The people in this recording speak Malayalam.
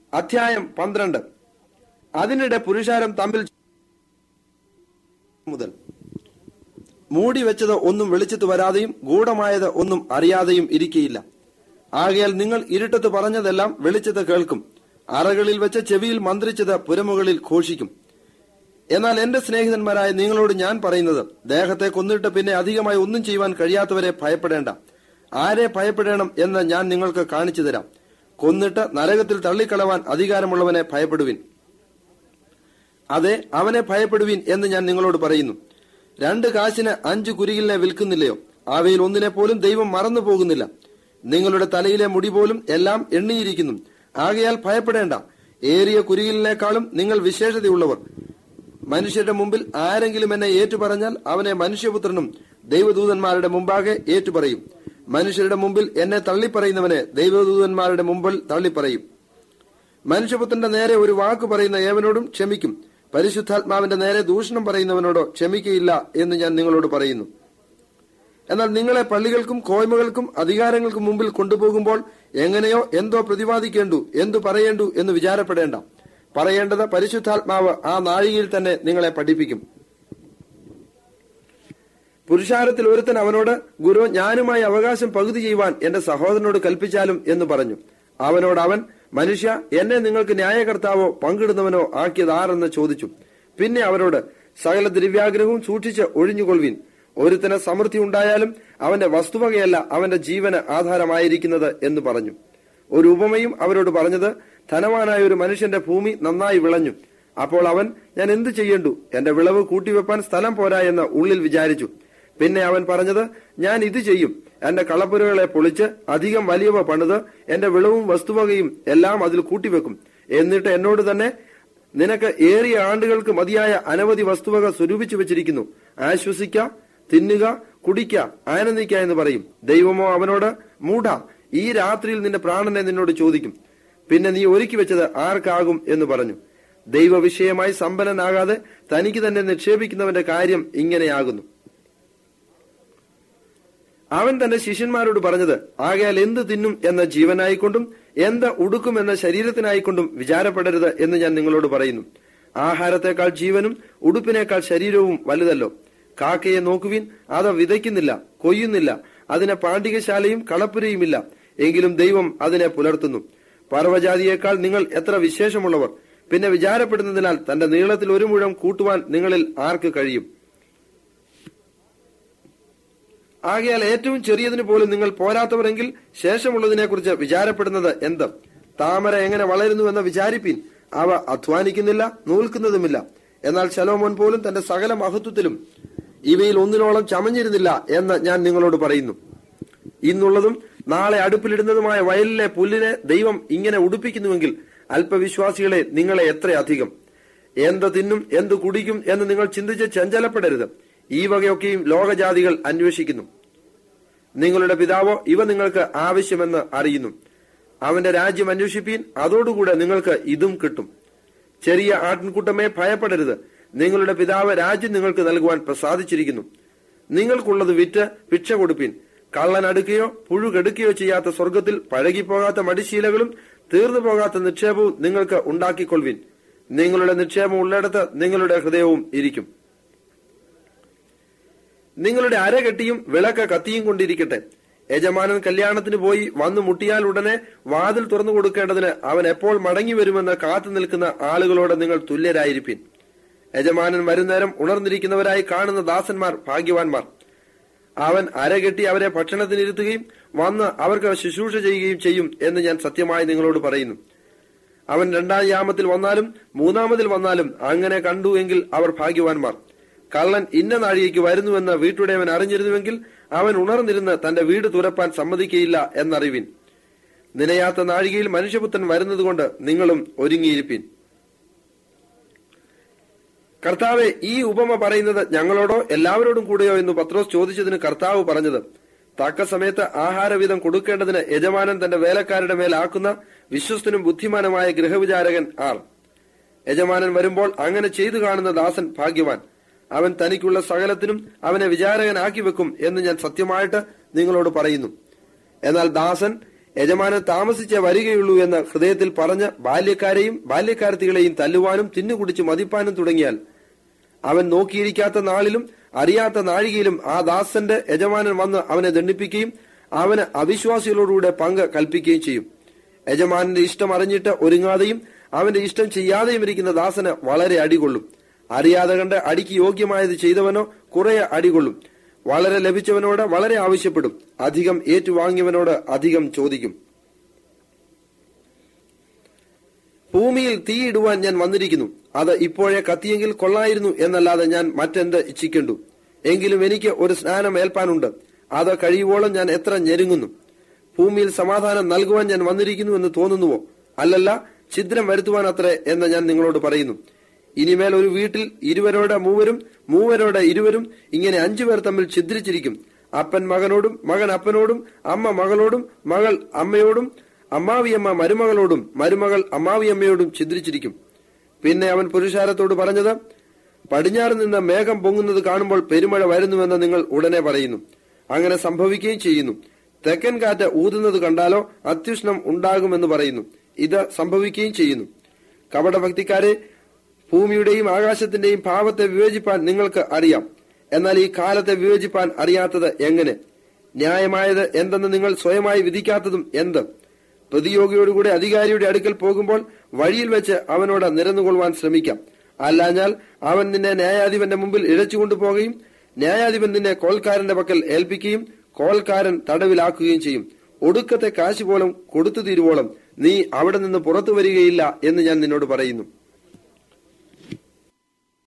അധ്യായം പന്ത്രണ്ട് അതിനിടെ പുരുഷാരം തമ്മിൽ മുതൽ മൂടി വെച്ചത് ഒന്നും വെളിച്ചത്ത് വരാതെയും ഗൂഢമായത് ഒന്നും അറിയാതെയും ഇരിക്കയില്ല ആകയാൽ നിങ്ങൾ ഇരുട്ടത്ത് പറഞ്ഞതെല്ലാം വെളിച്ചത്ത് കേൾക്കും അറകളിൽ വെച്ച് ചെവിയിൽ മന്ത്രിച്ചത് പുരമുകളിൽ ഘോഷിക്കും എന്നാൽ എന്റെ സ്നേഹിതന്മാരായ നിങ്ങളോട് ഞാൻ പറയുന്നത് ദേഹത്തെ കൊന്നിട്ട് പിന്നെ അധികമായി ഒന്നും ചെയ്യുവാൻ കഴിയാത്തവരെ ഭയപ്പെടേണ്ട ആരെ ഭയപ്പെടണം എന്ന് ഞാൻ നിങ്ങൾക്ക് കാണിച്ചു തരാം കൊന്നിട്ട് നരകത്തിൽ തള്ളിക്കളവാൻ അധികാരമുള്ളവനെ ഭയപ്പെടുവിൻ അതെ അവനെ ഭയപ്പെടുവിൻ എന്ന് ഞാൻ നിങ്ങളോട് പറയുന്നു രണ്ട് കാശിന് അഞ്ച് കുരികിലിനെ വിൽക്കുന്നില്ലയോ അവയിൽ ഒന്നിനെ പോലും ദൈവം മറന്നു പോകുന്നില്ല നിങ്ങളുടെ തലയിലെ മുടി പോലും എല്ലാം എണ്ണിയിരിക്കുന്നു ആകയാൽ ഭയപ്പെടേണ്ട ഏറിയ കുരികിലിനേക്കാളും നിങ്ങൾ വിശേഷതയുള്ളവർ മനുഷ്യരുടെ മുമ്പിൽ ആരെങ്കിലും എന്നെ ഏറ്റുപറഞ്ഞാൽ അവനെ മനുഷ്യപുത്രനും ദൈവദൂതന്മാരുടെ മുമ്പാകെ ഏറ്റുപറയും മനുഷ്യരുടെ മുമ്പിൽ എന്നെ തള്ളിപ്പറയുന്നവനെ ദൈവദൂതന്മാരുടെ മുമ്പിൽ തള്ളിപ്പറയും മനുഷ്യപുത്രന്റെ നേരെ ഒരു വാക്ക് പറയുന്ന ഏവനോടും ക്ഷമിക്കും പരിശുദ്ധാത്മാവിന്റെ നേരെ ദൂഷണം പറയുന്നവനോടോ ക്ഷമിക്കയില്ല എന്ന് ഞാൻ നിങ്ങളോട് പറയുന്നു എന്നാൽ നിങ്ങളെ പള്ളികൾക്കും കോയ്മകൾക്കും അധികാരങ്ങൾക്കും മുമ്പിൽ കൊണ്ടുപോകുമ്പോൾ എങ്ങനെയോ എന്തോ പ്രതിപാദിക്കേണ്ടു എന്തു പറയേണ്ടു എന്ന് വിചാരപ്പെടേണ്ട പറയേണ്ടത് പരിശുദ്ധാത്മാവ് ആ നാഴികയിൽ തന്നെ നിങ്ങളെ പഠിപ്പിക്കും പുരുഷാരത്തിൽ ഒരുത്തൻ അവനോട് ഗുരു ഞാനുമായി അവകാശം പകുതി ചെയ്യുവാൻ എന്റെ സഹോദരനോട് കൽപ്പിച്ചാലും എന്ന് പറഞ്ഞു അവനോട് അവൻ മനുഷ്യ എന്നെ നിങ്ങൾക്ക് ന്യായകർത്താവോ പങ്കിടുന്നവനോ ആക്കിയത് ആരെന്ന് ചോദിച്ചു പിന്നെ അവരോട് സകല ദ്രവ്യാഗ്രഹവും സൂക്ഷിച്ച് ഒഴിഞ്ഞുകൊള്ളുവിൻ ഒരുത്തന് സമൃദ്ധി ഉണ്ടായാലും അവന്റെ വസ്തുവകയല്ല അവന്റെ ജീവന് ആധാരമായിരിക്കുന്നത് എന്ന് പറഞ്ഞു ഒരു ഉപമയും അവരോട് പറഞ്ഞത് ധനവാനായ ഒരു മനുഷ്യന്റെ ഭൂമി നന്നായി വിളഞ്ഞു അപ്പോൾ അവൻ ഞാൻ എന്തു ചെയ്യേണ്ടു എന്റെ വിളവ് കൂട്ടിവെപ്പാൻ സ്ഥലം പോരാ എന്ന് ഉള്ളിൽ വിചാരിച്ചു പിന്നെ അവൻ പറഞ്ഞത് ഞാൻ ഇത് ചെയ്യും എന്റെ കളപ്പുരകളെ പൊളിച്ച് അധികം വലിയവ പണിത് എന്റെ വിളവും വസ്തുവകയും എല്ലാം അതിൽ കൂട്ടിവെക്കും എന്നിട്ട് എന്നോട് തന്നെ നിനക്ക് ഏറിയ ആണ്ടുകൾക്ക് മതിയായ അനവധി വസ്തുവക സ്വരൂപിച്ചു വെച്ചിരിക്കുന്നു ആശ്വസിക്ക തിന്നുക കുടിക്ക ആനന്ദിക്ക എന്ന് പറയും ദൈവമോ അവനോട് മൂഢ ഈ രാത്രിയിൽ നിന്റെ പ്രാണനെ നിന്നോട് ചോദിക്കും പിന്നെ നീ ഒരുക്കി വെച്ചത് ആർക്കാകും എന്ന് പറഞ്ഞു ദൈവവിഷയമായി സമ്പന്നനാകാതെ തനിക്ക് തന്നെ നിക്ഷേപിക്കുന്നവന്റെ കാര്യം ഇങ്ങനെയാകുന്നു അവൻ തന്റെ ശിഷ്യന്മാരോട് പറഞ്ഞത് ആകയാൽ എന്ത് തിന്നും എന്ന ജീവനായിക്കൊണ്ടും എന്ത് ഉടുക്കും എന്ന ശരീരത്തിനായിക്കൊണ്ടും വിചാരപ്പെടരുത് എന്ന് ഞാൻ നിങ്ങളോട് പറയുന്നു ആഹാരത്തെക്കാൾ ജീവനും ഉടുപ്പിനേക്കാൾ ശരീരവും വലുതല്ലോ കാക്കയെ നോക്കുവിൻ അത് വിതയ്ക്കുന്നില്ല കൊയ്യുന്നില്ല അതിന് പാണ്ഡികശാലയും കളപ്പുരയുമില്ല എങ്കിലും ദൈവം അതിനെ പുലർത്തുന്നു പർവ്വജാതിയേക്കാൾ നിങ്ങൾ എത്ര വിശേഷമുള്ളവർ പിന്നെ വിചാരപ്പെടുന്നതിനാൽ തന്റെ നീളത്തിൽ ഒരു മുഴം കൂട്ടുവാൻ നിങ്ങളിൽ ആർക്ക് കഴിയും ആകയാൽ ഏറ്റവും ചെറിയതിന് പോലും നിങ്ങൾ പോരാത്തവരെങ്കിൽ ശേഷമുള്ളതിനെക്കുറിച്ച് വിചാരപ്പെടുന്നത് എന്ത് താമര എങ്ങനെ വളരുന്നു എന്ന് വിചാരിപ്പീൻ അവ അധ്വാനിക്കുന്നില്ല നൂൽക്കുന്നതുമില്ല എന്നാൽ ശലോമോൻ പോലും തന്റെ സകല മഹത്വത്തിലും ഇവയിൽ ഒന്നിനോളം ചമഞ്ഞിരുന്നില്ല എന്ന് ഞാൻ നിങ്ങളോട് പറയുന്നു ഇന്നുള്ളതും നാളെ അടുപ്പിലിടുന്നതുമായ വയലിലെ പുല്ലിനെ ദൈവം ഇങ്ങനെ ഉടുപ്പിക്കുന്നുവെങ്കിൽ അല്പവിശ്വാസികളെ നിങ്ങളെ എത്രയധികം എന്ത് തിന്നും എന്ത് കുടിക്കും എന്ന് നിങ്ങൾ ചിന്തിച്ച് ചഞ്ചലപ്പെടരുത് ഈ വകയൊക്കെയും ലോകജാതികൾ അന്വേഷിക്കുന്നു നിങ്ങളുടെ പിതാവോ ഇവ നിങ്ങൾക്ക് ആവശ്യമെന്ന് അറിയുന്നു അവന്റെ രാജ്യം അന്വേഷിപ്പീൻ അതോടുകൂടെ നിങ്ങൾക്ക് ഇതും കിട്ടും ചെറിയ ആട്ടിൻകൂട്ടമേ ഭയപ്പെടരുത് നിങ്ങളുടെ പിതാവ് രാജ്യം നിങ്ങൾക്ക് നൽകുവാൻ പ്രസാദിച്ചിരിക്കുന്നു നിങ്ങൾക്കുള്ളത് വിറ്റ് ഭിക്ഷ കൊടുപ്പീൻ കള്ളൻ അടുക്കുകയോ പുഴു കെടുക്കുകയോ ചെയ്യാത്ത സ്വർഗത്തിൽ പഴകിപ്പോകാത്ത മടിശീലകളും തീർന്നു പോകാത്ത നിക്ഷേപവും നിങ്ങൾക്ക് ഉണ്ടാക്കിക്കൊള്ളുവിൻ നിങ്ങളുടെ നിക്ഷേപം ഉള്ളിടത്ത് നിങ്ങളുടെ ഹൃദയവും ഇരിക്കും നിങ്ങളുടെ അരകെട്ടിയും വിളക്ക് കത്തിയും കൊണ്ടിരിക്കട്ടെ യജമാനൻ കല്യാണത്തിന് പോയി വന്നു മുട്ടിയാൽ ഉടനെ വാതിൽ തുറന്നു കൊടുക്കേണ്ടതിന് അവൻ എപ്പോൾ മടങ്ങി വരുമെന്ന് കാത്തു നിൽക്കുന്ന ആളുകളോട് നിങ്ങൾ തുല്യരായിരിപ്പിൻ യജമാനൻ വരുന്നേരം ഉണർന്നിരിക്കുന്നവരായി കാണുന്ന ദാസന്മാർ ഭാഗ്യവാന്മാർ അവൻ അരകെട്ടി അവരെ ഭക്ഷണത്തിനിരുത്തുകയും വന്ന് അവർക്ക് ശുശ്രൂഷ ചെയ്യുകയും ചെയ്യും എന്ന് ഞാൻ സത്യമായി നിങ്ങളോട് പറയുന്നു അവൻ രണ്ടാം യാമത്തിൽ വന്നാലും മൂന്നാമതിൽ വന്നാലും അങ്ങനെ കണ്ടു എങ്കിൽ അവർ ഭാഗ്യവാന്മാർ കള്ളൻ ഇന്ന നാഴികയ്ക്ക് വരുന്നുവെന്ന് വീട്ടുടയവൻ അറിഞ്ഞിരുന്നുവെങ്കിൽ അവൻ ഉണർന്നിരുന്ന് തന്റെ വീട് തുറപ്പാൻ സമ്മതിക്കയില്ല എന്നറിവിൻ നിലയാത്ത നാഴികയിൽ മനുഷ്യപുത്രൻ വരുന്നതുകൊണ്ട് നിങ്ങളും ഒരുങ്ങിയിരിപ്പിൻ കർത്താവെ ഈ ഉപമ പറയുന്നത് ഞങ്ങളോടോ എല്ലാവരോടും കൂടെയോ എന്ന് പത്രോസ് ചോദിച്ചതിന് കർത്താവ് പറഞ്ഞത് തക്ക സമയത്ത് ആഹാരവിധം കൊടുക്കേണ്ടതിന് യജമാനൻ തന്റെ വേലക്കാരുടെ മേലാക്കുന്ന വിശ്വസ്തനും ബുദ്ധിമാനുമായ ഗൃഹവിചാരകൻ ആർ യജമാനൻ വരുമ്പോൾ അങ്ങനെ ചെയ്തു കാണുന്ന ദാസൻ ഭാഗ്യവാൻ അവൻ തനിക്കുള്ള സകലത്തിനും അവനെ വിചാരകനാക്കി വെക്കും എന്ന് ഞാൻ സത്യമായിട്ട് നിങ്ങളോട് പറയുന്നു എന്നാൽ ദാസൻ യജമാനൻ താമസിച്ചേ വരികയുള്ളൂ എന്ന് ഹൃദയത്തിൽ പറഞ്ഞ് ബാല്യക്കാരെയും ബാല്യക്കാരത്തികളെയും തല്ലുവാനും തിന്നുകുടിച്ച് മതിപ്പാനും തുടങ്ങിയാൽ അവൻ നോക്കിയിരിക്കാത്ത നാളിലും അറിയാത്ത നാഴികയിലും ആ ദാസന്റെ യജമാനൻ വന്ന് അവനെ ദണ്ഡിപ്പിക്കുകയും അവന് അവിശ്വാസികളോടുകൂടെ പങ്ക് കൽപ്പിക്കുകയും ചെയ്യും യജമാനന്റെ ഇഷ്ടം അറിഞ്ഞിട്ട് ഒരുങ്ങാതെയും അവന്റെ ഇഷ്ടം ചെയ്യാതെയും ഇരിക്കുന്ന ദാസന് വളരെ അടികൊള്ളും അറിയാതെ കണ്ട് അടിക്ക് യോഗ്യമായത് ചെയ്തവനോ കുറെ അടികൊള്ളും വളരെ ലഭിച്ചവനോട് വളരെ ആവശ്യപ്പെടും അധികം ഏറ്റുവാങ്ങിയവനോട് അധികം ചോദിക്കും ഭൂമിയിൽ തീയിടുവാൻ ഞാൻ വന്നിരിക്കുന്നു അത് ഇപ്പോഴേ കത്തിയെങ്കിൽ കൊള്ളായിരുന്നു എന്നല്ലാതെ ഞാൻ മറ്റെന്ത് ഇച്ഛിക്കണ്ടു എങ്കിലും എനിക്ക് ഒരു സ്നാനം ഏൽപ്പാനുണ്ട് അത് കഴിയുവോളം ഞാൻ എത്ര ഞെരുങ്ങുന്നു ഭൂമിയിൽ സമാധാനം നൽകുവാൻ ഞാൻ വന്നിരിക്കുന്നു എന്ന് തോന്നുന്നുവോ അല്ലല്ല ഛിദ്രം വരുത്തുവാൻ അത്രേ എന്ന് ഞാൻ നിങ്ങളോട് പറയുന്നു ഇനിമേൽ ഒരു വീട്ടിൽ ഇരുവരോടെ മൂവരും മൂവരോടെ ഇരുവരും ഇങ്ങനെ അഞ്ചു പേർ തമ്മിൽ ഛിദ്രിച്ചിരിക്കും അപ്പൻ മകനോടും മകൻ അപ്പനോടും അമ്മ മകളോടും മകൾ അമ്മയോടും അമ്മാവിയമ്മ മരുമകളോടും മരുമകൾ അമ്മാവിയമ്മയോടും ഛിദ്രിച്ചിരിക്കും പിന്നെ അവൻ പുരുഷാരത്തോട് പറഞ്ഞത് പടിഞ്ഞാറ് നിന്ന് മേഘം പൊങ്ങുന്നത് കാണുമ്പോൾ പെരുമഴ വരുന്നുവെന്ന് നിങ്ങൾ ഉടനെ പറയുന്നു അങ്ങനെ സംഭവിക്കുകയും ചെയ്യുന്നു തെക്കൻ കാറ്റ് ഊതുന്നത് കണ്ടാലോ അത്യുഷ്ണം ഉണ്ടാകുമെന്ന് പറയുന്നു ഇത് സംഭവിക്കുകയും ചെയ്യുന്നു കപടഭക്തിക്കാരെ ഭൂമിയുടെയും ആകാശത്തിന്റെയും ഭാവത്തെ വിവേചിപ്പാൻ നിങ്ങൾക്ക് അറിയാം എന്നാൽ ഈ കാലത്തെ വിവേചിപ്പാൻ അറിയാത്തത് എങ്ങനെ ന്യായമായത് എന്തെന്ന് നിങ്ങൾ സ്വയമായി വിധിക്കാത്തതും എന്ത് പ്രതിയോഗിയോടുകൂടെ അധികാരിയുടെ അടുക്കൽ പോകുമ്പോൾ വഴിയിൽ വെച്ച് അവനോട് നിരന്നുകൊള്ളുവാൻ ശ്രമിക്കാം അല്ലാഞ്ഞാൽ അവൻ നിന്നെ ന്യായാധിപന്റെ മുമ്പിൽ ഇഴച്ചുകൊണ്ടു പോകുകയും ന്യായാധിപൻ നിന്നെ കോൽക്കാരന്റെ പക്കൽ ഏൽപ്പിക്കുകയും കോൽക്കാരൻ തടവിലാക്കുകയും ചെയ്യും ഒടുക്കത്തെ കാശ് പോലും കൊടുത്തു തീരുവോളം നീ അവിടെ നിന്ന് പുറത്തു വരികയില്ല എന്ന് ഞാൻ നിന്നോട് പറയുന്നു